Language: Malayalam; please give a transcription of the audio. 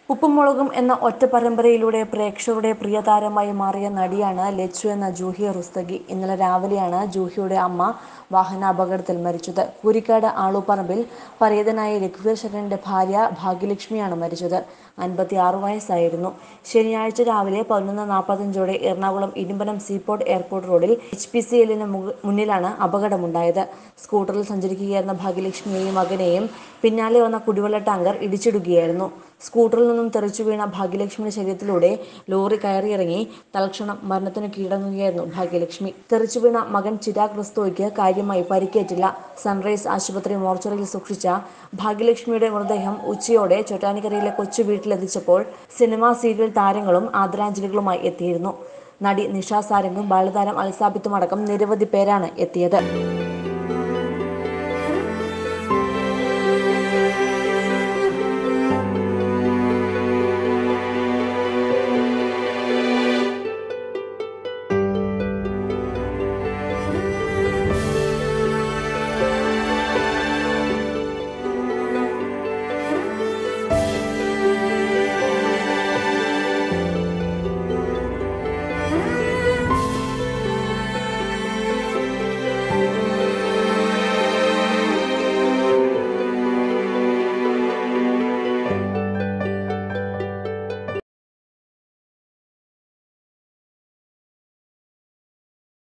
ഉപ്പും മുളകും എന്ന ഒറ്റ പരമ്പരയിലൂടെ പ്രേക്ഷകരുടെ പ്രിയതാരമായി മാറിയ നടിയാണ് ലച്ചു എന്ന ജൂഹി റുസ്തഗി ഇന്നലെ രാവിലെയാണ് ജൂഹിയുടെ അമ്മ വാഹനാപകടത്തിൽ മരിച്ചത് കൂരിക്കാട് ആളൂപ്പറമ്പിൽ പരേതനായ രഘുവീർ ശരണിന്റെ ഭാര്യ ഭാഗ്യലക്ഷ്മിയാണ് മരിച്ചത് അൻപത്തി ആറ് വയസ്സായിരുന്നു ശനിയാഴ്ച രാവിലെ പതിനൊന്ന് നാൽപ്പത്തഞ്ചോടെ എറണാകുളം ഇടിമ്പനം സീപോർട്ട് എയർപോർട്ട് റോഡിൽ എച്ച് പി സി എല്ലിന് മുന്നിലാണ് അപകടമുണ്ടായത് സ്കൂട്ടറിൽ സഞ്ചരിക്കുകയായിരുന്ന ഭാഗ്യലക്ഷ്മിയെയും മകനെയും പിന്നാലെ വന്ന കുടിവെള്ള ടാങ്കർ ഇടിച്ചിടുകയായിരുന്നു സ്കൂട്ടറിൽ നിന്നും തെറിച്ചു വീണ ഭാഗ്യലക്ഷ്മിയുടെ ശരീരത്തിലൂടെ ലോറി കയറിയിറങ്ങി തൽക്ഷണം മരണത്തിന് കീഴടങ്ങുകയായിരുന്നു ഭാഗ്യലക്ഷ്മി തെറിച്ചു വീണ മകൻ ചിരാഗ് റസ്തോയ്ക്ക് കാര്യമായി പരിക്കേറ്റില്ല സൺറൈസ് ആശുപത്രി മോർച്ചറിയിൽ സൂക്ഷിച്ച ഭാഗ്യലക്ഷ്മിയുടെ മൃതദേഹം ഉച്ചയോടെ ചോറ്റാനിക്കരയിലെ കൊച്ചു വീട്ടിലെത്തിച്ചപ്പോൾ സിനിമാ സീരിയൽ താരങ്ങളും ആദരാഞ്ജലികളുമായി എത്തിയിരുന്നു നടി നിഷ സാരംഗും ബാലതാരം അൽസാബിത്തും അടക്കം നിരവധി പേരാണ് എത്തിയത്